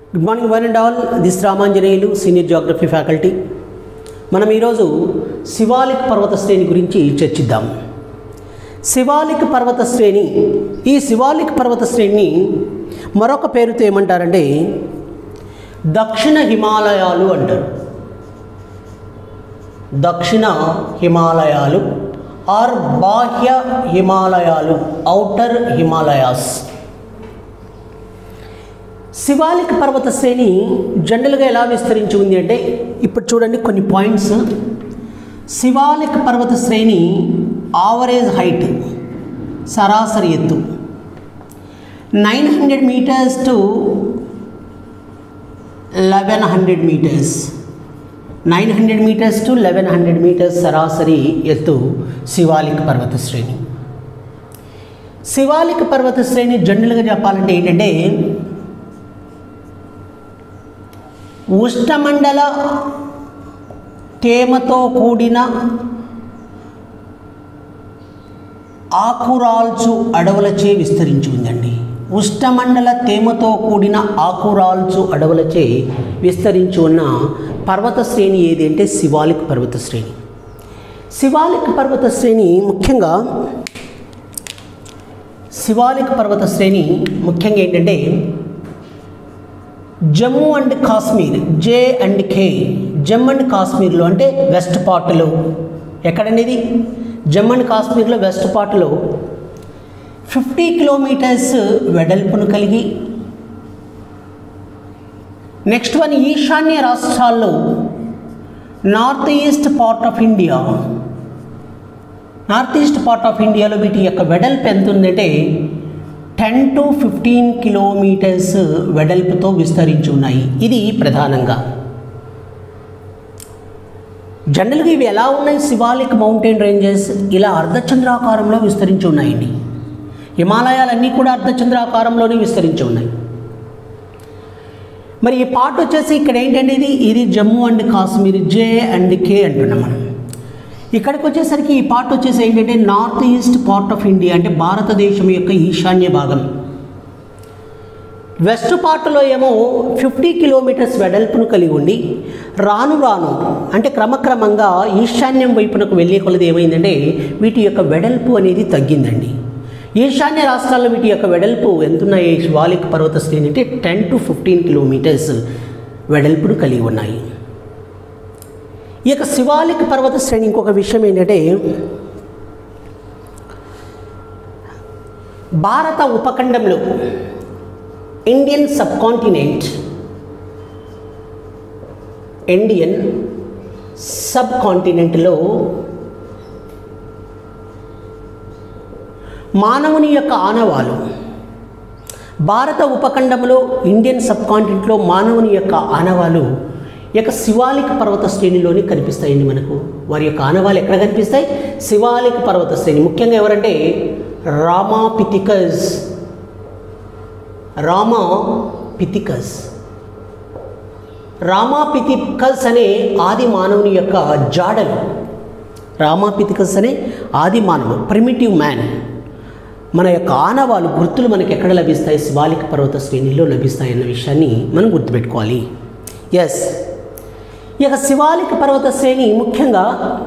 good morning one and all this Ramanjaneyulu senior geography faculty మనం ఈరోజు శివాలిక్ పర్వత శ్రేణి గురించి చర్చిద్దాం శివాలిక్ పర్వత శ్రేణి ఈ శివాలిక్ పర్వత శ్రేణిని మరొక పేరుతో ఏమంటారంటే దక్షిణ హిమాలయాలు అంటారు దక్షిణ హిమాలయాలు ఆర్ బాహ్య హిమాలయాలు ఔటర్ హిమాలయాస్ శివాలిక్ పర్వత శ్రేణి జనరల్గా ఎలా విస్తరించి ఉంది అంటే ఇప్పుడు చూడండి కొన్ని పాయింట్స్ శివాలిక్ పర్వత శ్రేణి ఆవరేజ్ హైట్ సరాసరి ఎత్తు nine hundred metres to eleven hundred metres nine hundred metres to eleven hundred metres సరాసరి ఎత్తు శివాలిక్ పర్వత శ్రేణి శివాలిక్ పర్వత శ్రేణి జనరల్గా చెప్పాలంటే ఏంటంటే ఉష్ణమండల తేమతో కూడిన ఆకురాల్చు అడవులచే విస్తరించి ఉందండి ఉష్ణమండల తేమతో కూడిన ఆకురాల్చు అడవులచే విస్తరించి ఉన్న పర్వత శ్రేణి ఏది అంటే శివాలిక్ పర్వత శ్రేణి శివాలిక్ పర్వత శ్రేణి ముఖ్యంగా శివాలిక్ పర్వత శ్రేణి ముఖ్యంగా ఏంటంటే Jammu and Kashmir J and K Jammu and కాశ్మీర్లో అంటే వెస్ట్ పార్ట్లో ఎక్కడండి ఇది జమ్మూ అండ్ కాశ్మీర్లో వెస్ట్ పార్ట్లో ఫిఫ్టీ కిలోమీటర్స్ వెడల్పును కలిగి నెక్స్ట్ వన్ ఈశాన్య రాష్ట్రాల్లో north east part of India north east part of ఇండియాలో వీటి యొక్క వెడల్పు ఎంత ఉందంటే టెన్ టు ఫిఫ్టీన్ కిలోమీటర్స్ వెడల్పుతో విస్తరించి ఉన్నాయి ఇది ప్రధానంగా జనరల్గా ఇవి ఎలా ఉన్నాయి శివాలిక్ మౌంటైన్ రేంజెస్ ఇలా అర్ధచంద్రాకారంలో విస్తరించి ఉన్నాయండి హిమాలయాలన్నీ కూడా అర్ధచంద్రాకారంలోనే విస్తరించి ఉన్నాయి మరి ఈ పార్ట్ వచ్చేసి ఇక్కడ ఏంటంటే ఇది ఇది Jammu and Kashmir J and K అంటున్నాం మనం ఇక్కడికి వచ్చేసరికి ఈ పార్ట్ వచ్చేసి ఏంటంటే north east part of India అంటే భారతదేశం యొక్క ఈశాన్య భాగం వెస్ట్ పార్ట్లో ఏమో ఫిఫ్టీ కిలోమీటర్స్ వెడల్పును కలిగి ఉండి రాను రాను అంటే క్రమక్రమంగా ఈశాన్యం వైపునకు వెళ్ళే కొలది ఏమైందంటే వీటి యొక్క వెడల్పు అనేది తగ్గిందండి ఈశాన్య రాష్ట్రాల్లో వీటి యొక్క వెడల్పు ఎంతున్నాయి శివాలిక్ పర్వత శ్రేణి అంటే టెన్ టు ఫిఫ్టీన్ కిలోమీటర్స్ వెడల్పును కలిగి ఉన్నాయి ఈ యొక్క శివాలిక్ పర్వత శ్రేణి ఇంకొక విషయం ఏంటంటే భారత ఉపఖండంలో Indian subcontinent Indian sub కాంటినెంట్లో మానవుని యొక్క ఆనవాలు భారత ఉపఖండంలో ఇండియన్ సబ్ కాంటినెంట్లో మానవుని యొక్క ఆనవాలు ఈ యొక్క శివాలిక్ పర్వత శ్రేణిలోనే కనిపిస్తాయండి మనకు వారి యొక్క ఆనవాలు ఎక్కడ కనిపిస్తాయి శివాలిక్ పర్వత శ్రేణి ముఖ్యంగా ఎవరంటే రామాపితికస్ రామాపితికస్ రామాపితికస్ అనే ఆది మానవుని యొక్క జాడలు రామాపితికస్ అనే ఆది మానవుడు ప్రిమిటివ్ మ్యాన్ మన యొక్క ఆనవాలు గుర్తులు మనకి ఎక్కడ లభిస్తాయి శివాలిక పర్వత శ్రేణిలో లభిస్తాయి అన్న విషయాన్ని మనం గుర్తుపెట్టుకోవాలి ఎస్ ఈ యొక్క శివాలిక పర్వత శ్రేణి ముఖ్యంగా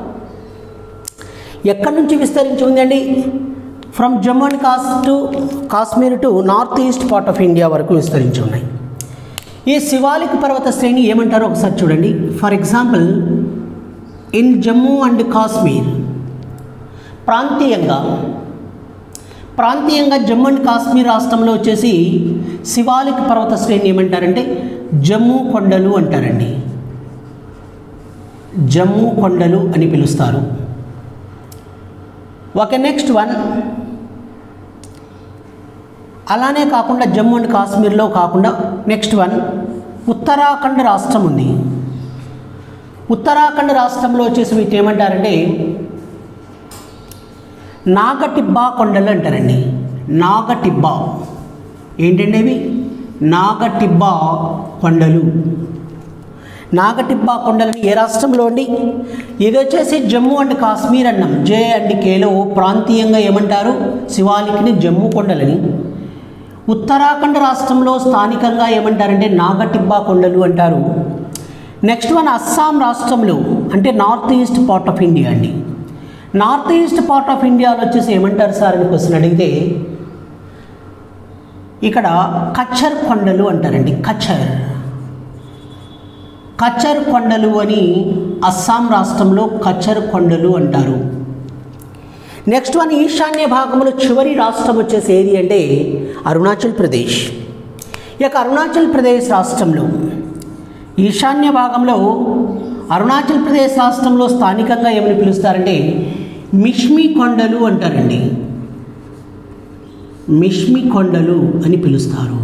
ఎక్కడి నుంచి విస్తరించి ఉందండి ఫ్రమ్ జమ్మూ అండ్ కాస్ to Kashmir to north east part of India వరకు విస్తరించి ఉన్నాయి ఈ శివాలిక పర్వత శ్రేణి ఏమంటారో ఒకసారి చూడండి for example in Jammu and Kashmir ప్రాంతీయంగా ప్రాంతీయంగా జమ్మూ అండ్ కాశ్మీర్ రాష్ట్రంలో వచ్చేసి శివాలిక్ పర్వత శ్రేణి ఏమంటారంటే జమ్మూ కొండలు అంటారండి జమ్మూ కొండలు అని పిలుస్తారు ఓకే నెక్స్ట్ వన్ అలానే కాకుండా జమ్మూ అండ్ కాశ్మీర్లో కాకుండా నెక్స్ట్ వన్ ఉత్తరాఖండ్ రాష్ట్రం ఉంది ఉత్తరాఖండ్ రాష్ట్రంలో వచ్చేసి వీటి ఏమంటారంటే నాగటిబ్బా కొండలు అంటారండి నాగటిబ్బా ఏంటండి ఇవి నాగటిబ్బా కొండలు నాగటిబ్బా కొండలని ఏ రాష్ట్రంలో అండి ఇది వచ్చేసి జమ్మూ అండ్ కాశ్మీర్ అన్నాం జే అండ్ కేలో ప్రాంతీయంగా ఏమంటారు శివాలిక్ని జమ్మూ కొండలని ఉత్తరాఖండ్ రాష్ట్రంలో స్థానికంగా ఏమంటారంటే నాగటిబ్బా కొండలు అంటారు నెక్స్ట్ వన్ అస్సాం రాష్ట్రంలో అంటే north east part of India అండి నార్త్ ఈస్ట్ పార్ట్ ఆఫ్ ఇండియాలో వచ్చేసి ఏమంటారు సార్ అని క్వశ్చన్ అడిగితే ఇక్కడ కచ్చర్ కొండలు అంటారండి కచ్చర్ కచ్చర్ కొండలు అని అస్సాం రాష్ట్రంలో కచ్చర్ కొండలు అంటారు నెక్స్ట్ వన్ ఈశాన్య భాగంలో చివరి రాష్ట్రం వచ్చేసి ఏది అంటే అరుణాచల్ ప్రదేశ్ ఈ యొక్క అరుణాచల్ ప్రదేశ్ రాష్ట్రంలో ఈశాన్య భాగంలో అరుణాచల్ ప్రదేశ్ రాష్ట్రంలో స్థానికంగా ఏమని పిలుస్తారంటే మిష్మి కొండలు అంటారండి మిష్మి కొండలు అని పిలుస్తారు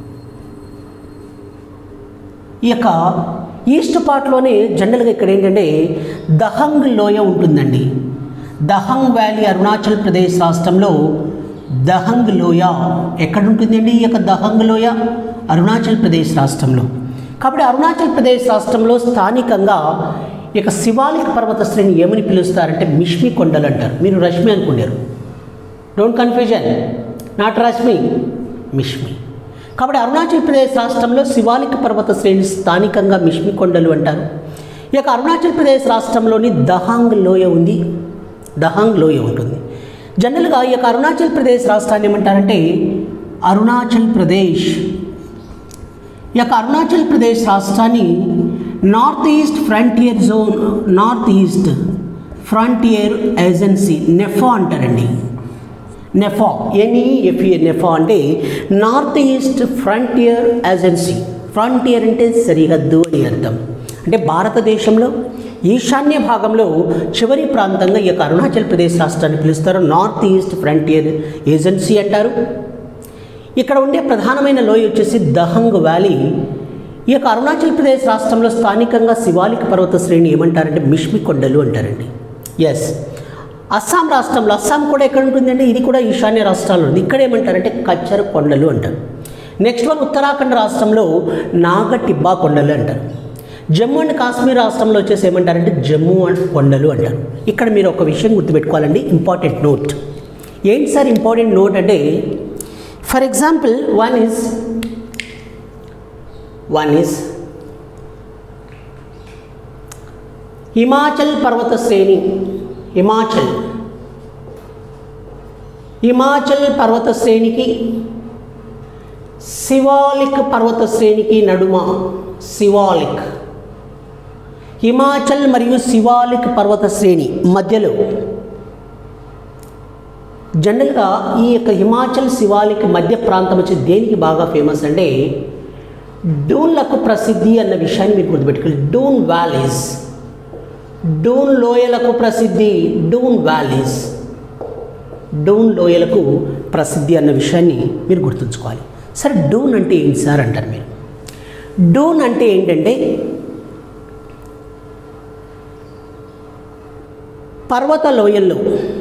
ఈ యొక్క ఈస్ట్ పార్ట్లోనే జనరల్గా ఇక్కడ ఏంటంటే దహంగ్ లోయ ఉంటుందండి దహంగ్ వ్యాలీ అరుణాచల్ ప్రదేశ్ రాష్ట్రంలో దహంగ్ లోయ ఎక్కడ ఉంటుందండి ఈ యొక్క దహంగ్ లోయ అరుణాచల్ ప్రదేశ్ రాష్ట్రంలో కాబట్టి అరుణాచల్ ప్రదేశ్ రాష్ట్రంలో స్థానికంగా ఈ యొక్క శివాలిక పర్వత శ్రేణి ఏమని పిలుస్తారంటే మిష్మి కొండలు అంటారు మీరు రష్మి అనుకున్నారు don't confusion not Rashmi Mishmi కాబట్టి అరుణాచల్ ప్రదేశ్ రాష్ట్రంలో శివాలిక పర్వత శ్రేణి స్థానికంగా మిష్మి కొండలు అంటారు ఈ యొక్క అరుణాచల్ ప్రదేశ్ రాష్ట్రంలోని దహాంగ్ లోయ ఉంది దహాంగ్ లోయ ఉంటుంది జనరల్గా ఈ యొక్క అరుణాచల్ ప్రదేశ్ రాష్ట్రాన్ని ఏమంటారంటే అరుణాచల్ ప్రదేశ్ ఈ యొక్క అరుణాచల్ ప్రదేశ్ రాష్ట్రాన్ని north east frontier zone north east frontier agency NEFA అంటారండి నెఫా ఎన్ఈఎఫ్ఏ నెఫా అంటే north east frontier agency frontier అంటే సరిహద్దు అని అర్థం అంటే భారతదేశంలో ఈశాన్య భాగంలో చివరి ప్రాంతంగా ఈ యొక్క అరుణాచల్ ప్రదేశ్ రాష్ట్రాన్ని పిలుస్తారు నార్త్ ఈస్ట్ ఫ్రంటియర్ ఏజెన్సీ అంటారు ఇక్కడ ఉండే ప్రధానమైన లోయ వచ్చేసి దహంగ్ వ్యాలీ ఈ యొక్క అరుణాచల్ ప్రదేశ్ రాష్ట్రంలో స్థానికంగా శివాలిక పర్వత శ్రేణి ఏమంటారంటే మిష్మి కొండలు అంటారండి ఎస్ అస్సాం రాష్ట్రంలో అస్సాం కూడా ఎక్కడ ఉంటుందండి ఇది కూడా ఈశాన్య రాష్ట్రాల్లో ఉంది ఇక్కడ ఏమంటారంటే కచ్చర్ కొండలు అంటారు నెక్స్ట్ వన్ ఉత్తరాఖండ్ రాష్ట్రంలో నాగటిబ్బా కొండలు అంటారు జమ్మూ అండ్ కాశ్మీర్ రాష్ట్రంలో వచ్చేసి ఏమంటారంటే జమ్మూ అండ్ కొండలు అంటారు ఇక్కడ మీరు ఒక విషయం గుర్తుపెట్టుకోవాలండి ఇంపార్టెంట్ నోట్ ఏంటి సార్ ఇంపార్టెంట్ నోట్ అంటే for example one is one is Himachal పర్వత శ్రేణి హిమాచల్ హిమాచల్ పర్వత శ్రేణికి శివాలిక్ పర్వత శ్రేణికి నడుమ శివాలిక్ హిమాచల్ మరియు శివాలిక్ పర్వత శ్రేణి మధ్యలో జనరల్గా ఈ యొక్క హిమాచల్ శివాలిక్ మధ్య ప్రాంతం వచ్చి దేనికి బాగా ఫేమస్ అంటే డూన్లకు ప్రసిద్ధి అన్న విషయాన్ని మీరు గుర్తుపెట్టుకోవాలి డూన్ వ్యాలీస్ డూన్ లోయలకు ప్రసిద్ధి డూన్ వ్యాలీస్ డూన్ లోయలకు ప్రసిద్ధి అన్న విషయాన్ని మీరు గుర్తుంచుకోవాలి సరే డూన్ అంటే ఏంటి సార్ అంటారు మీరు డూన్ అంటే ఏంటంటే పర్వత లోయల్లో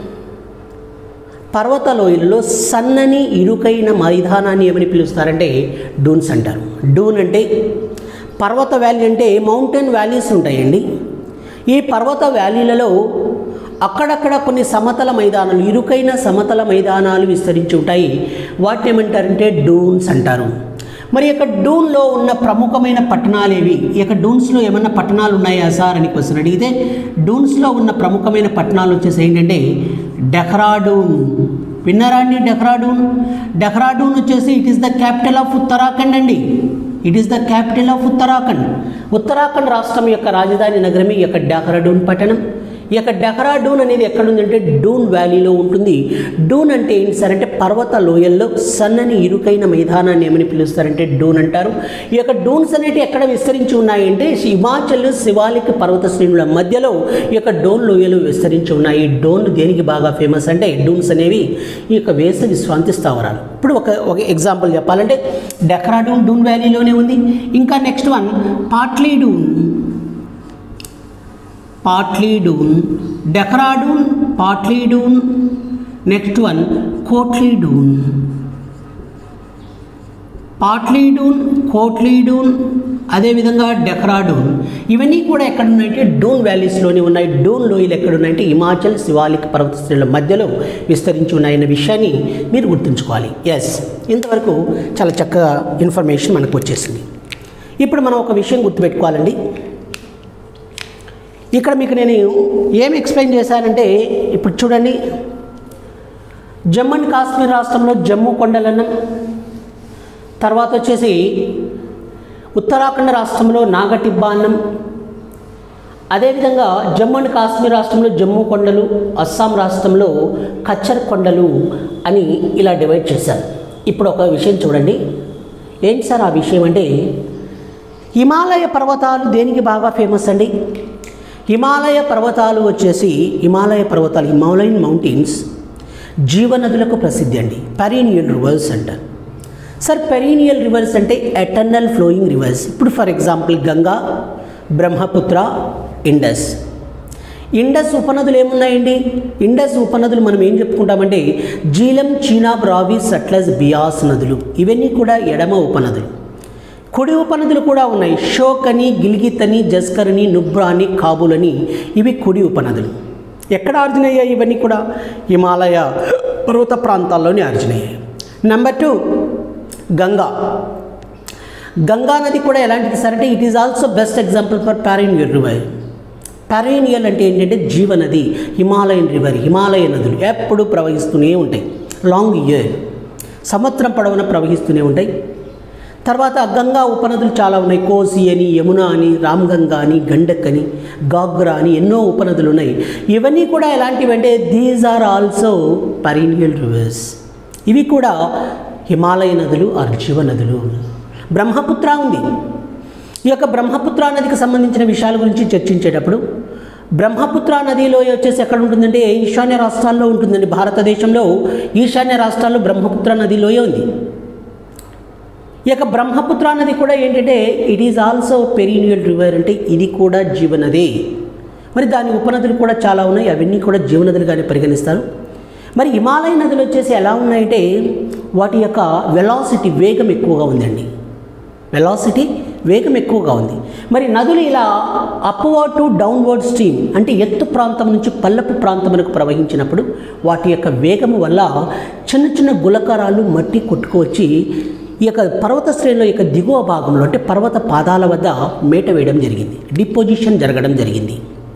పర్వత లోయల్లో సన్నని ఇరుకైన మైదానాన్ని ఏమని పిలుస్తారంటే డూన్స్ అంటారు డూన్ అంటే పర్వత వ్యాలీ అంటే మౌంటైన్ వ్యాలీస్ ఉంటాయండి ఈ పర్వత వ్యాలీలలో అక్కడక్కడ కొన్ని సమతల మైదానాలు ఇరుకైన సమతల మైదానాలు విస్తరించి ఉంటాయి వాటిని ఏమంటారంటే డూన్స్ అంటారు మరి యొక్క డూన్లో ఉన్న ప్రముఖమైన పట్టణాలు ఏవి ఈ యొక్క డూన్స్లో ఏమన్నా పట్టణాలు ఉన్నాయా సార్ అని క్వశ్చన్ అడిగితే డూన్స్లో ఉన్న ప్రముఖమైన పట్టణాలు వచ్చేసి ఏంటంటే డెహ్రాడూన్ విన్నారా అండి డెహ్రాడూన్ డెహ్రాడూన్ వచ్చేసి it is the capital of Uttarakhand అండి it is the capital of Uttarakhand Uttarakhand రాష్ట్రం యొక్క రాజధాని నగరమే ఈ యొక్క డెహ్రాడూన్ పట్టణం ఈ యొక్క డెహ్రాడూన్ అనేది ఎక్కడుందంటే డూన్ వ్యాలీలో ఉంటుంది డూన్ అంటే ఏంటి సార్ అంటే పర్వత లోయల్లో సన్నని ఇరుకైన మైదానాన్ని ఏమని పిలుస్తారంటే డూన్ అంటారు ఈ యొక్క డూన్స్ అనేవి ఎక్కడ విస్తరించి ఉన్నాయంటే హిమాచల్ శివాలిక్ పర్వత శ్రేణుల మధ్యలో ఈ యొక్క డోన్ లోయలు విస్తరించి ఉన్నాయి డోన్లు దేనికి బాగా ఫేమస్ అంటే డూన్స్ అనేవి ఈ యొక్క వేసవి స్వాంతి స్థావరాలు ఇప్పుడు ఒక ఒక ఎగ్జాంపుల్ చెప్పాలంటే డెహ్రాడూన్ డూన్ వ్యాలీలోనే ఉంది ఇంకా next one Patli Doon Patli Doon Dehradun Patli Doon next one Kotli Doon Patli Doon Kotli Doon అదేవిధంగా డెహ్రాడూన్ ఇవన్నీ కూడా ఎక్కడ ఉన్నాయంటే డూన్ వ్యాలీస్లోనే ఉన్నాయి డూన్ లోయలు ఎక్కడ ఉన్నాయంటే హిమాచల్ శివాలిక్ పర్వత శ్రేణుల మధ్యలో విస్తరించి ఉన్నాయన్న విషయాన్ని మీరు గుర్తుంచుకోవాలి ఎస్ ఇంతవరకు చాలా చక్కగా ఇన్ఫర్మేషన్ మనకు వచ్చేసింది ఇప్పుడు మనం ఒక విషయం గుర్తుపెట్టుకోవాలండి ఇక్కడ మీకు నేను ఏం ఎక్స్ప్లెయిన్ చేశానంటే ఇప్పుడు చూడండి జమ్మూ అండ్ కాశ్మీర్ రాష్ట్రంలో జమ్మూ కొండలన్నం తర్వాత వచ్చేసి ఉత్తరాఖండ్ రాష్ట్రంలో నాగటిబ్బా అన్నం అదేవిధంగా జమ్మూ అండ్ కాశ్మీర్ రాష్ట్రంలో జమ్మూ కొండలు అస్సాం రాష్ట్రంలో కచ్చర్ కొండలు అని ఇలా డివైడ్ చేశారు ఇప్పుడు ఒక విషయం చూడండి ఏంటి సార్ ఆ విషయం అంటే హిమాలయ పర్వతాలు దేనికి బాగా ఫేమస్ అండి హిమాలయ పర్వతాలు వచ్చేసి హిమాలయ పర్వతాలు హిమాలయన్ మౌంటైన్స్ జీవనదులకు ప్రసిద్ధి అండి పెరీనియల్ రివర్స్ అంటారు సార్ పెరీనియల్ రివర్స్ అంటే ఎటర్నల్ ఫ్లోయింగ్ రివర్స్ ఇప్పుడు for example Ganga Brahmaputra Indus Indus ఉపనదులు ఏమున్నాయండి ఇండస్ ఉపనదులు మనం ఏం చెప్పుకుంటామంటే జీలం చీనాబ్ రావి సట్లస్ బియాస్ నదులు ఇవన్నీ కూడా ఎడమ ఉపనదులు కుడి ఉపనదులు కూడా ఉన్నాయి షోక్ అని గిల్గిత్ అని జస్కర్ అని నుబ్రా అని కాబూల్ అని ఇవి కుడి ఉపనదులు ఎక్కడ ఆర్జిన్ అయ్యాయి ఇవన్నీ కూడా హిమాలయ పర్వత ప్రాంతాల్లోనే ఆర్జిన్ అయ్యాయి నెంబర్ టూ గంగా గంగా నది కూడా ఎలాంటిది సార్ అంటే it is also best example for perennial river perennial అంటే ఏంటంటే జీవనది హిమాలయన్ రివర్ హిమాలయ నదులు ఎప్పుడు ప్రవహిస్తూనే ఉంటాయి లాంగ్ ఇయర్ సంవత్సరం పొడవున ప్రవహిస్తూనే ఉంటాయి తర్వాత గంగా ఉపనదులు చాలా ఉన్నాయి కోసి అని యమున అని రామ్గంగా అని గండక్ అని గాగ్రా అని ఎన్నో ఉపనదులు ఉన్నాయి ఇవన్నీ కూడా ఎలాంటివి అంటే these are also perennial rivers ఇవి కూడా హిమాలయ నదులు ఆర్ జీవ నదులు బ్రహ్మపుత్ర ఉంది ఈ యొక్క బ్రహ్మపుత్ర నదికి సంబంధించిన విషయాల గురించి చర్చించేటప్పుడు బ్రహ్మపుత్ర నదిలో వచ్చేసి ఎక్కడ ఉంటుందంటే ఈశాన్య రాష్ట్రాల్లో ఉంటుందండి భారతదేశంలో ఈశాన్య రాష్ట్రాల్లో బ్రహ్మపుత్ర నదిలోయే ఉంది ఈ యొక్క బ్రహ్మపుత్ర నది కూడా ఏంటంటే it is also perennial river అంటే ఇది కూడా జీవనదే మరి దాని ఉపనదులు కూడా చాలా ఉన్నాయి అవన్నీ కూడా జీవనదులుగానే పరిగణిస్తారు మరి హిమాలయ నదులు వచ్చేసి ఎలా ఉన్నాయంటే వాటి యొక్క వెలాసిటీ వేగం ఎక్కువగా ఉందండి వెలాసిటీ వేగం ఎక్కువగా ఉంది మరి నదులు ఇలా అప్వర్డ్ టు డౌన్వర్డ్ స్ట్రీమ్ అంటే ఎత్తు ప్రాంతం నుంచి పల్లపు ప్రాంతమునకు ప్రవహించినప్పుడు వాటి యొక్క వేగము వల్ల చిన్న చిన్న గులకరాలు మట్టి కొట్టుకువచ్చి ఈ యొక్క పర్వత శ్రేణుల యొక్క దిగువ భాగంలో అంటే పర్వత పాదాల వద్ద మేట వేయడం జరిగింది డిపోజిషన్ జరగడం జరిగింది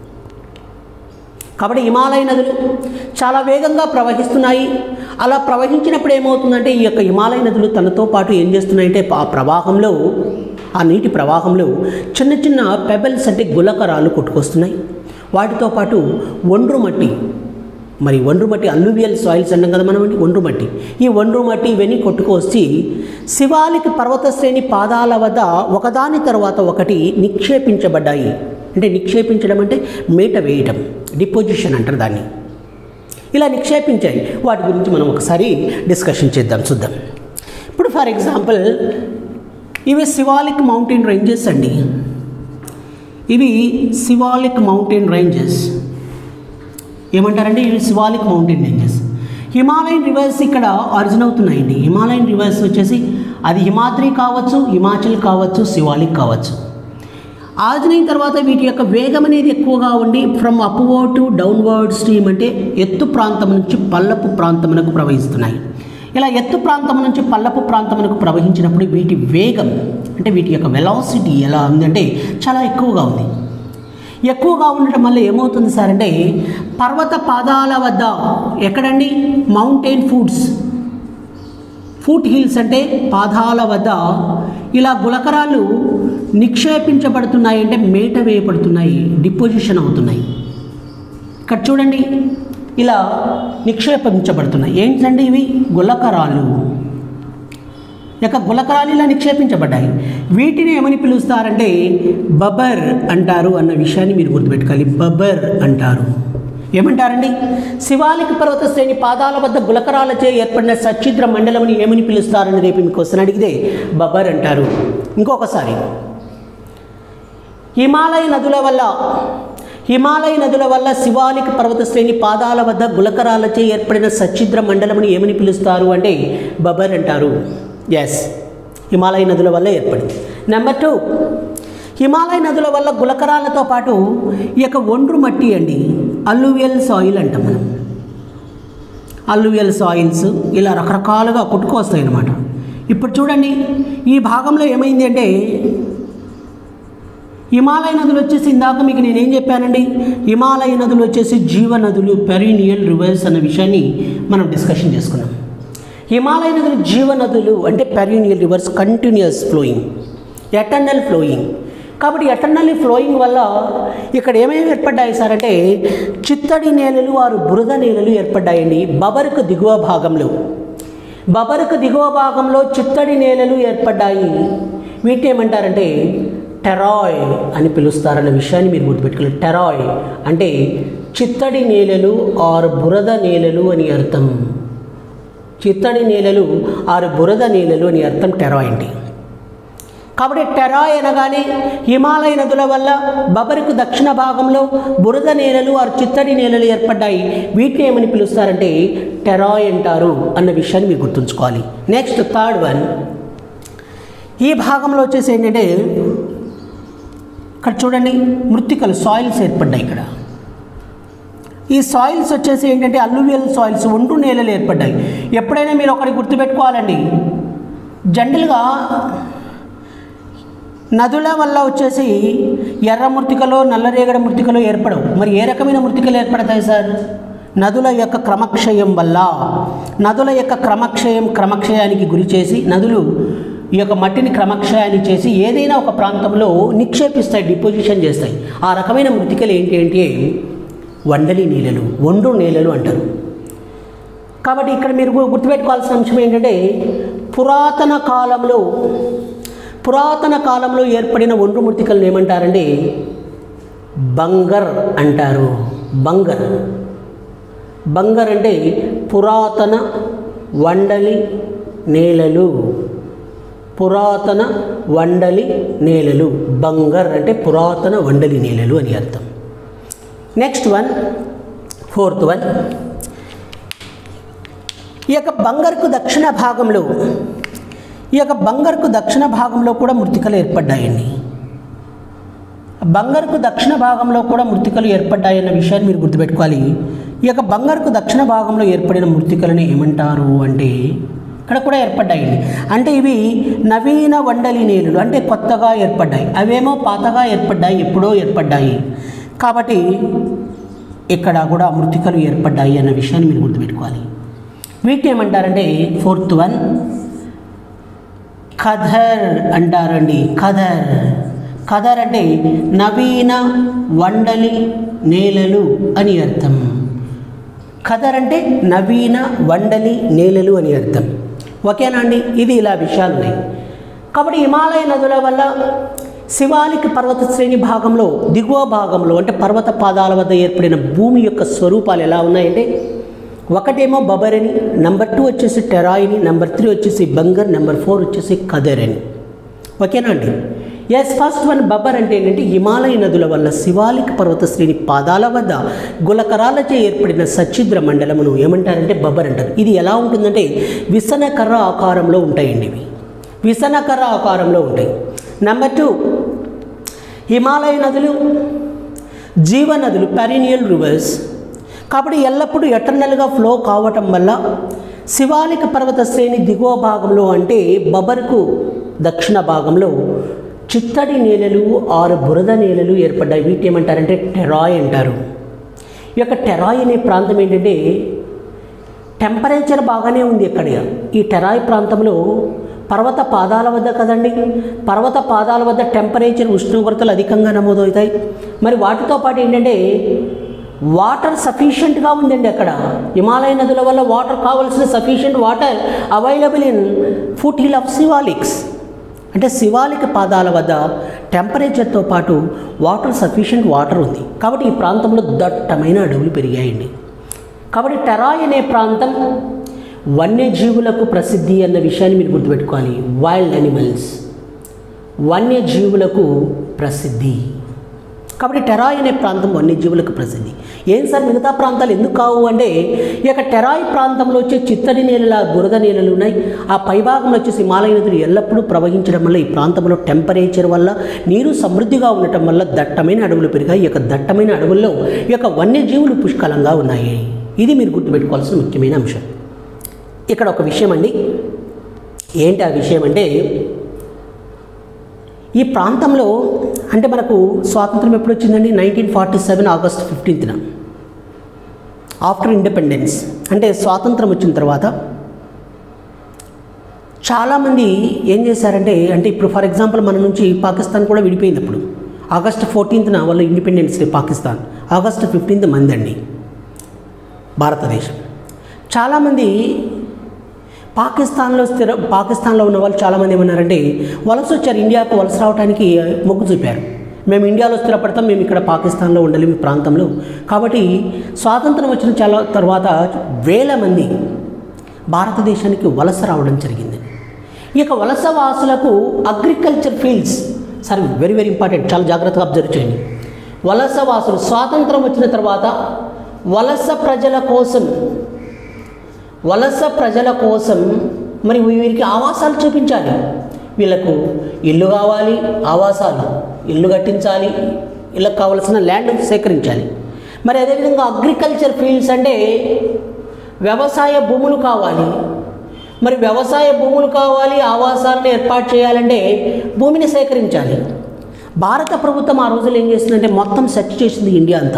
కాబట్టి హిమాలయ నదులు చాలా వేగంగా ప్రవహిస్తున్నాయి అలా ప్రవహించినప్పుడు ఏమవుతుందంటే ఈ యొక్క హిమాలయ నదులు తనతో పాటు ఏం చేస్తున్నాయంటే ఆ ప్రవాహంలో ఆ నీటి ప్రవాహంలో చిన్న చిన్న పెబల్స్ అంటే గులకరాలు కొట్టుకొస్తున్నాయి వాటితో పాటు ఒండ్రు మట్టి మరి ఒండ్రు మట్టి అల్లువియల్ సాయిల్స్ అంటాం కదా మనం అండి ఒండ్రు మట్టి ఈ ఒండ్రు మట్టి ఇవన్నీ కొట్టుకొచ్చి శివాలికి పర్వత శ్రేణి పాదాల వద్ద ఒకదాని తర్వాత ఒకటి నిక్షేపించబడ్డాయి అంటే నిక్షేపించడం అంటే మేట వేయటం డిపోజిషన్ అంటారు దాన్ని ఇలా నిక్షేపించాయి వాటి గురించి మనం ఒకసారి డిస్కషన్ చేద్దాం చూద్దాం ఇప్పుడు ఫర్ ఎగ్జాంపుల్ ఇవి శివాలిక్ మౌంటైన్ రేంజెస్ అండి ఇవి శివాలిక్ మౌంటైన్ రేంజెస్ ఏమంటారంటే ఇవి Shivalik mountain ranges Himalayan rivers ఇక్కడ ఆరిజిన్ అవుతున్నాయండి హిమాలయన్ రివర్స్ వచ్చేసి అది హిమాద్రి కావచ్చు హిమాచల్ కావచ్చు శివాలిక్ కావచ్చు ఆరిజిన్ అయిన తర్వాత వీటి యొక్క వేగం అనేది ఎక్కువగా ఉండి from upward to downward stream అంటే ఎత్తు ప్రాంతం నుంచి పల్లపు ప్రాంతమునకు ప్రవహిస్తున్నాయి ఇలా ఎత్తు ప్రాంతం నుంచి పల్లపు ప్రాంతమునకు ప్రవహించినప్పుడు వీటి వేగం అంటే వీటి యొక్క వెలాసిటీ ఎలా ఉందంటే చాలా ఎక్కువగా ఉంది ఎక్కువగా ఉండటం వల్ల ఏమవుతుంది సార్ అంటే పర్వత పాదాల వద్ద ఎక్కడండి మౌంటైన్ ఫుడ్స్ ఫుట్ హిల్స్ అంటే పాదాల వద్ద ఇలా గులకరాలు నిక్షేపించబడుతున్నాయి అంటే మేట వేయబడుతున్నాయి డిపోజిషన్ అవుతున్నాయి ఇక్కడ చూడండి ఇలా నిక్షేపించబడుతున్నాయి ఏంటంటే ఇవి గులకరాలు యొక్క గులకరాలు ఇలా నిక్షేపించబడ్డాయి వీటిని ఏమని పిలుస్తారంటే బబర్ అంటారు అన్న విషయాన్ని మీరు గుర్తుపెట్టుకోవాలి బబర్ అంటారు ఏమంటారండి శివాలిక పర్వత శ్రేణి పాదాల వద్ద గులకరాలచే ఏర్పడిన సచ్చిద్ర మండలంని ఏమని పిలుస్తారని రేపు మీకు క్వశ్చన్ అడిగితే బబర్ అంటారు ఇంకొకసారి హిమాలయ నదుల వల్ల హిమాలయ నదుల వల్ల శివాలిక పర్వత శ్రేణి పాదాల వద్ద గులకరాలచే ఏర్పడిన సచ్చిద్ర మండలముని ఏమని పిలుస్తారు అంటే బబర్ అంటారు ఎస్ హిమాలయ నదుల వల్ల ఏర్పడింది నెంబర్ టూ హిమాలయ నదుల వల్ల గులకరాలతో పాటు ఈ యొక్క ఒండ్రు మట్టి అండి అల్లువియల్ సాయిల్ అంటాం మనం అల్లువియల్ సాయిల్స్ ఇలా రకరకాలుగా కొట్టుకొస్తాయి అన్నమాట ఇప్పుడు చూడండి ఈ భాగంలో ఏమైంది అంటే హిమాలయ నదులు వచ్చేసి ఇందాక మీకు నేనేం చెప్పానండి హిమాలయ నదులు వచ్చేసి జీవ నదులు పెరీనియల్ రివర్స్ అన్న విషయాన్ని మనం డిస్కషన్ చేసుకున్నాం హిమాలయ నదులు జీవ నదులు అంటే perennial rivers continuous flowing eternal flowing కాబట్టి ఎటర్నల్ ఫ్లోయింగ్ వల్ల ఇక్కడ ఏమేమి ఏర్పడ్డాయి సార్ అంటే చిత్తడి నేలలు వారు బురద నేలలు ఏర్పడ్డాయండి బబరుకు దిగువ భాగంలో బబరుకు దిగువ భాగంలో చిత్తడి నేలలు ఏర్పడ్డాయి వీటిని ఏమంటారంటే టెరాయ్ అని పిలుస్తారన్న విషయాన్ని మీరు గుర్తుపెట్టుకోవాలి టెరాయ్ అంటే చిత్తడి నేలలు ఆరు బురద నేలలు అని అర్థం చిత్తడి నేలలు ఆరు బురద నేలలు అని అర్థం టెరాయ్ అండి కాబట్టి టెరాయ్ అనగానే హిమాలయ నదుల వల్ల బబరుకు దక్షిణ భాగంలో బురద నేలలు ఆరు చిత్తడి నేలలు ఏర్పడ్డాయి వీటిని ఏమని పిలుస్తారంటే టెరాయ్ అంటారు అన్న విషయాన్ని మీరు గుర్తుంచుకోవాలి నెక్స్ట్ థర్డ్ వన్ ఈ భాగంలో వచ్చేసి ఏంటంటే ఇక్కడ చూడండి మృత్తికలు సాయిల్స్ ఏర్పడ్డాయి ఇక్కడ ఈ సాయిల్స్ వచ్చేసి ఏంటంటే అల్లువియల్ సాయిల్స్ ఒండ్రు నేలలు ఏర్పడ్డాయి ఎప్పుడైనా మీరు ఒకటి గుర్తుపెట్టుకోవాలండి జనరల్గా నదుల వల్ల వచ్చేసి ఎర్ర మృతికలో నల్లరేగడి మృతికలో ఏర్పడవు మరి ఏ రకమైన మృతికలు ఏర్పడతాయి సార్ నదుల యొక్క క్రమక్షయం వల్ల నదుల యొక్క క్రమక్షయం క్రమక్షయానికి గురి చేసి నదులు ఈ యొక్క మట్టిని క్రమక్షయాన్ని చేసి ఏదైనా ఒక ప్రాంతంలో నిక్షేపిస్తాయి డిపోజిషన్ చేస్తాయి ఆ రకమైన మృతికలు ఏంటి అంటే వండలి నీళ్ళలు ఒండ్రు నేలలు అంటారు కాబట్టి ఇక్కడ మీరు గు- గుర్తుపెట్టుకోవాల్సిన అంశం ఏంటంటే పురాతన కాలంలో పురాతన కాలంలో ఏర్పడిన ఒండ్రు మృతికలను ఏమంటారంటే బంగర్ అంటారు బంగర్ బంగర్ అంటే పురాతన వండలి నేలలు పురాతన వండలి నేలలు బంగర్ అంటే పురాతన వండలి నేలలు అని అర్థం నెక్స్ట్ వన్ ఫోర్త్ వన్ ఈ యొక్క బంగర్కు దక్షిణ భాగంలో ఈ యొక్క బంగర్కు దక్షిణ భాగంలో కూడా మృతికలు ఏర్పడ్డాయండి బంగర్కు దక్షిణ భాగంలో కూడా మృతికలు ఏర్పడ్డాయన్న విషయాన్ని మీరు గుర్తుపెట్టుకోవాలి ఈ యొక్క బంగర్కు దక్షిణ భాగంలో ఏర్పడిన మృతికలను ఏమంటారు అంటే ఇక్కడ కూడా ఏర్పడ్డాయండి అంటే ఇవి నవీన వండలి నేలలు అంటే కొత్తగా ఏర్పడ్డాయి అవేమో పాతగా ఏర్పడ్డాయి ఎప్పుడో ఏర్పడ్డాయి కాబట్టి ఇక్కడ కూడా మృతికలు ఏర్పడ్డాయి అన్న విషయాన్ని మీరు గుర్తుపెట్టుకోవాలి వీటిని ఏమంటారంటే ఫోర్త్ వన్ ఖదర్ అంటారండి ఖదర్ ఖదర్ అంటే నవీన వండలి నేలలు అని అర్థం ఖదర్ అంటే నవీన వండలి నేలలు అని అర్థం ఓకేనా అండి ఇది ఇలా విషయాలు ఉన్నాయి కాబట్టి హిమాలయ నదుల వల్ల శివాలిక్ పర్వత శ్రేణి భాగంలో దిగువ భాగంలో అంటే పర్వత పాదాల వద్ద ఏర్పడిన భూమి యొక్క స్వరూపాలు ఎలా ఉన్నాయంటే ఒకటేమో బబర్ అని నెంబర్ టూ వచ్చేసి టెరాయిని నెంబర్ త్రీ వచ్చేసి బంగర్ నెంబర్ ఫోర్ వచ్చేసి కదర్ అని ఓకేనా అండి ఎస్ ఫస్ట్ వన్ బబ్బర్ అంటే ఏంటంటే హిమాలయ నదుల వల్ల శివాలిక పర్వత శ్రేణి పాదాల వద్ద గులకరాలచే ఏర్పడిన సచ్చిద్ర మండలమును ఏమంటారంటే బబ్బర్ అంటారు ఇది ఎలా ఉంటుందంటే విసనకర్ర ఆకారంలో ఉంటాయండి ఇవి విసనకర్ర ఆకారంలో ఉంటాయి నెంబర్ టూ హిమాలయ నదులు జీవ నదులు పెరీనియల్ రివర్స్ కాబట్టి ఎల్లప్పుడూ ఎటర్నల్గా ఫ్లో కావటం వల్ల శివాలిక పర్వత శ్రేణి దిగువ భాగంలో అంటే బబర్కు దక్షిణ భాగంలో చిత్తడి నేలలు ఆరు బురద నేలలు ఏర్పడ్డాయి వీటి ఏమంటారంటే టెరాయ్ అంటారు ఈ యొక్క టెరాయ్ అనే ప్రాంతం ఏంటంటే టెంపరేచర్ బాగానే ఉంది ఇక్కడ ఈ టెరాయ్ ప్రాంతంలో పర్వత పాదాల వద్ద కదండి పర్వత పాదాల వద్ద టెంపరేచర్ ఉష్ణోగ్రతలు అధికంగా నమోదవుతాయి మరి వాటితో పాటు ఏంటంటే వాటర్ సఫిషియెంట్గా ఉందండి అక్కడ హిమాలయ నదుల వల్ల వాటర్ కావాల్సిన sufficient water available in foot hill of Shivaliks అంటే శివాలిక పాదాల వద్ద టెంపరేచర్తో పాటు వాటర్ సఫిషియెంట్ వాటర్ ఉంది కాబట్టి ఈ ప్రాంతంలో దట్టమైన అడవులు పెరిగాయండి కాబట్టి టెరాయ్ అనే ప్రాంతం వన్యజీవులకు ప్రసిద్ధి అన్న విషయాన్ని మీరు గుర్తుపెట్టుకోవాలి వైల్డ్ అనిమల్స్ వన్యజీవులకు ప్రసిద్ధి కాబట్టి టెరాయ్ అనే ప్రాంతం వన్యజీవులకు ప్రసిద్ధి ఏం సార్ మిగతా ప్రాంతాలు ఎందుకు కావు అంటే ఈ యొక్క టెరాయ్ ప్రాంతంలో వచ్చే చిత్తడి నీళ్ళ బురద నీళ్ళలు ఉన్నాయి ఆ పైభాగంలో వచ్చేసి హిమాలయ నదులు ఎల్లప్పుడూ ప్రవహించడం వల్ల ఈ ప్రాంతంలో టెంపరేచర్ వల్ల నీరు సమృద్ధిగా ఉండటం వల్ల దట్టమైన అడవులు పెరిగాయి ఈ యొక్క దట్టమైన అడవుల్లో ఈ యొక్క వన్యజీవులు పుష్కలంగా ఉన్నాయి ఇది మీరు గుర్తుపెట్టుకోవాల్సిన ముఖ్యమైన అంశం ఇక్కడ ఒక విషయం అండి ఏంటి ఆ విషయం అంటే ఈ ప్రాంతంలో అంటే మనకు స్వాతంత్రం ఎప్పుడు వచ్చిందండి నైన్టీన్ ఫార్టీ సెవెన్ ఆగస్ట్ ఫిఫ్టీన్త్న ఆఫ్టర్ ఇండిపెండెన్స్ అంటే స్వాతంత్రం వచ్చిన తర్వాత చాలామంది ఏం చేశారంటే అంటే ఇప్పుడు ఫర్ ఎగ్జాంపుల్ మన నుంచి పాకిస్తాన్ కూడా విడిపోయింది అప్పుడు ఆగస్ట్ ఫోర్టీన్త్న వాళ్ళ independence day Pakistan August fifteenth మందండి భారతదేశం చాలామంది పాకిస్తాన్లో స్థిర పాకిస్తాన్లో ఉన్న వాళ్ళు చాలామంది ఏమన్నారంటే వలస వచ్చారు ఇండియాకు వలస రావడానికి మొగ్గు చూపారు మేము ఇండియాలో స్థిరపడతాం మేము ఇక్కడ పాకిస్తాన్లో ఉండాలి మీ ప్రాంతంలో కాబట్టి స్వాతంత్రం వచ్చిన చాలా తర్వాత వేల మంది భారతదేశానికి వలస రావడం జరిగింది ఈ యొక్క వలస వాసులకు agriculture fields sir very very important చాలా జాగ్రత్తగా అబ్జర్వ్ చేయండి వలస వాసులు స్వాతంత్రం వచ్చిన తర్వాత వలస ప్రజల కోసం వలస ప్రజల కోసం మరి వీరికి ఆవాసాలు చూపించాలి వీళ్ళకు ఇల్లు కావాలి ఆవాసాలు ఇల్లు కట్టించాలి వీళ్ళకి కావలసిన ల్యాండ్ సేకరించాలి మరి అదేవిధంగా అగ్రికల్చర్ ఫీల్డ్స్ అంటే వ్యవసాయ భూములు కావాలి మరి వ్యవసాయ భూములు కావాలి ఆవాసాలను ఏర్పాటు చేయాలంటే భూమిని సేకరించాలి భారత ప్రభుత్వం ఆ రోజులు ఏం చేసిందంటే మొత్తం సెర్చ్ చేసింది ఇండియా అంతా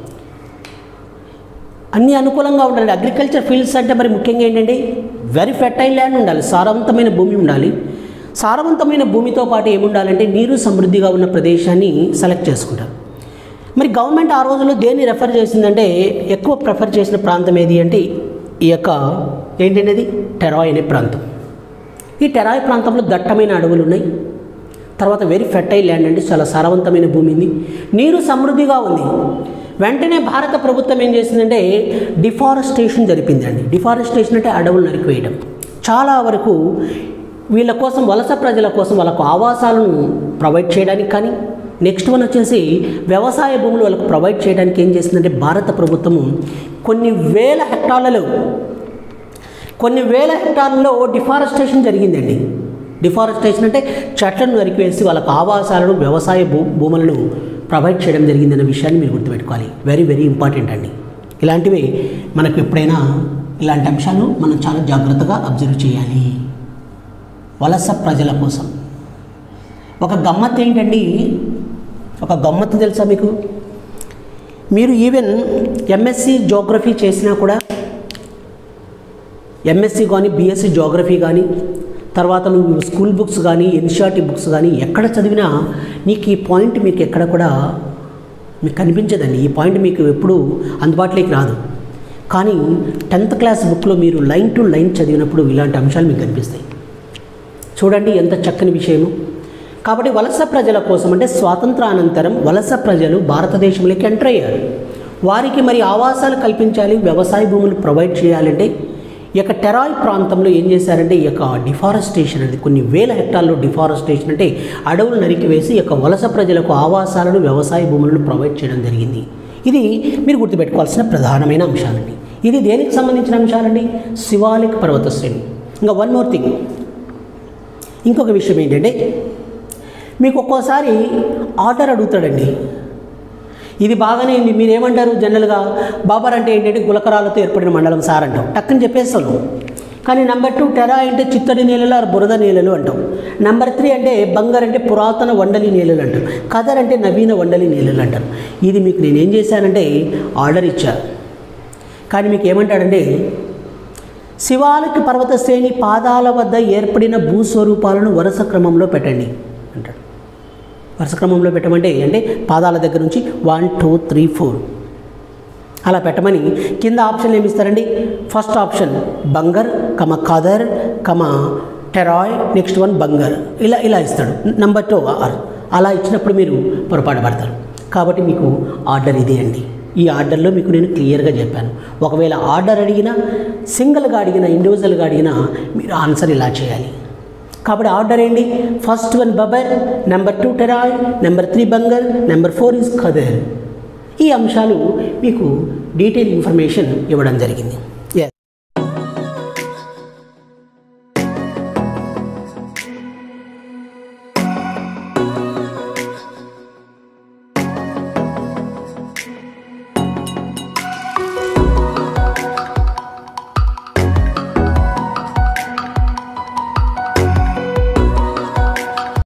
అన్ని అనుకూలంగా ఉండాలి అగ్రికల్చర్ ఫీల్డ్స్ అంటే మరి ముఖ్యంగా ఏంటంటే వెరీ ఫెర్టైల్ ల్యాండ్ ఉండాలి సారవంతమైన భూమి ఉండాలి సారవంతమైన భూమితో పాటు ఏముండాలంటే నీరు సమృద్ధిగా ఉన్న ప్రదేశాన్ని సెలెక్ట్ చేసుకుంటారు మరి గవర్నమెంట్ ఆ రోజుల్లో దేన్ని రెఫర్ చేసిందంటే ఎక్కువ ప్రిఫర్ చేసిన ప్రాంతం ఏది అంటే ఈ యొక్క ఏంటనేది టెరాయ్ అనే ప్రాంతం ఈ టెరాయ్ ప్రాంతంలో దట్టమైన అడవులు ఉన్నాయి తర్వాత వెరీ ఫెర్టైల్ ల్యాండ్ అంటే చాలా సారవంతమైన భూమి ఉంది నీరు సమృద్ధిగా ఉంది వెంటనే భారత ప్రభుత్వం ఏం చేసిందంటే డిఫారెస్టేషన్ జరిపిందండి డిఫారెస్టేషన్ అంటే అడవులు నరికివేయడం చాలా వరకు వీళ్ళ కోసం వలస ప్రజల కోసం వాళ్ళకు ఆవాసాలను ప్రొవైడ్ చేయడానికి కానీ నెక్స్ట్ వన్ వచ్చేసి వ్యవసాయ భూములు వాళ్ళకు ప్రొవైడ్ చేయడానికి ఏం చేసిందంటే భారత ప్రభుత్వము కొన్ని వేల హెక్టార్లలో కొన్ని వేల హెక్టార్లలో డిఫారెస్టేషన్ జరిగిందండి డిఫారెస్టేషన్ అంటే చెట్లను నరికివేసి వాళ్ళకు ఆవాసాలను వ్యవసాయ భూ భూములను ప్రొవైడ్ చేయడం జరిగిందనే విషయాన్ని మీరు గుర్తుపెట్టుకోవాలి వెరీ వెరీ ఇంపార్టెంట్ అండి ఇలాంటివి మనకు ఎప్పుడైనా ఇలాంటి అంశాలు మనం చాలా జాగ్రత్తగా అబ్జర్వ్ చేయాలి వలస ప్రజల కోసం ఒక గమ్మత్ ఏంటండి ఒక గమ్మత్తు తెలుసా మీకు మీరు ఈవెన్ ఎంఎస్సి జోగ్రఫీ చేసినా కూడా ఎంఎస్సి కానీ బీఎస్సీ జోగ్రఫీ కానీ తర్వాత నువ్వు స్కూల్ బుక్స్ కానీ ఎన్షిఆర్టీ బుక్స్ కానీ ఎక్కడ చదివినా నీకు ఈ పాయింట్ మీకు ఎక్కడ కూడా మీకు కనిపించదండి ఈ పాయింట్ మీకు ఎప్పుడు అందుబాటులోకి రాదు కానీ టెన్త్ క్లాస్ బుక్లో మీరు లైన్ టు లైన్ చదివినప్పుడు ఇలాంటి అంశాలు మీకు కనిపిస్తాయి చూడండి ఎంత చక్కని విషయము కాబట్టి వలస ప్రజల కోసం అంటే స్వాతంత్రానంతరం వలస ప్రజలు భారతదేశంలోకి ఎంటర్ అయ్యారు వారికి మరి ఆవాసాలు కల్పించాలి వ్యవసాయ భూములు ప్రొవైడ్ చేయాలంటే ఈ యొక్క టెరాయ్ ప్రాంతంలో ఏం చేశారంటే ఈ యొక్క డిఫారెస్టేషన్ అనేది కొన్ని వేల హెక్టార్లో డిఫారెస్టేషన్ అంటే అడవులు నరికివేసి ఈ యొక్క వలస ప్రజలకు ఆవాసాలను వ్యవసాయ భూములను ప్రొవైడ్ చేయడం జరిగింది ఇది మీరు గుర్తుపెట్టుకోవాల్సిన ప్రధానమైన అంశాలండి ఇది దేనికి సంబంధించిన అంశాలండి శివాలిక్ పర్వత శ్రేణి ఇంకా వన్ మోర్ థింగ్ ఇంకొక విషయం ఏంటంటే మీకు ఒక్కోసారి ఆర్డర్ అడుగుతాడండి ఇది బాగానే ఉంది మీరు ఏమంటారు జనరల్గా బాబర్ అంటే ఏంటంటే గులకరాలతో ఏర్పడిన మండలం సార్ అంటాం టక్కని చెప్పేస్తాను కానీ నెంబర్ టూ టెరా అంటే చిత్తడి నీళ్ళలు ఆర్ బురద నీళ్ళలు అంటాం నెంబర్ త్రీ అంటే బంగారు అంటే పురాతన వండలి నీళ్ళలు అంటారు కదర్ అంటే నవీన వండలి నీళ్ళలు అంటారు ఇది మీకు నేను ఏం చేశానంటే ఆర్డర్ ఇచ్చా కానీ మీకు ఏమంటాడంటే శివాలకి పర్వత శ్రేణి పాదాల వద్ద ఏర్పడిన భూస్వరూపాలను వరుస క్రమంలో పెట్టండి అంటాడు వరుస క్రమంలో పెట్టమంటే అంటే పాదాల దగ్గర నుంచి వన్ టూ త్రీ ఫోర్ అలా పెట్టమని కింద ఆప్షన్ ఏమి ఇస్తారండి first option bhangar comma khadar comma Terai next one bhangar ఇలా ఇలా ఇస్తాడు నెంబర్ టూ ఆర్ అలా ఇచ్చినప్పుడు మీరు పొరపాటు పడతారు కాబట్టి మీకు ఆర్డర్ ఇదే అండి ఈ ఆర్డర్లో మీకు నేను క్లియర్గా చెప్పాను ఒకవేళ ఆర్డర్ అడిగినా సింగిల్గా అడిగినా ఇండివిజువల్గా అడిగినా మీరు ఆన్సర్ ఇలా చేయాలి కాబట్టి ఆర్డర్ ఏంటి first one bhabar number two Terai number three bhangar number four is khadar ఈ అంశాలు మీకు డీటెయిల్ ఇన్ఫర్మేషన్ ఇవ్వడం జరిగింది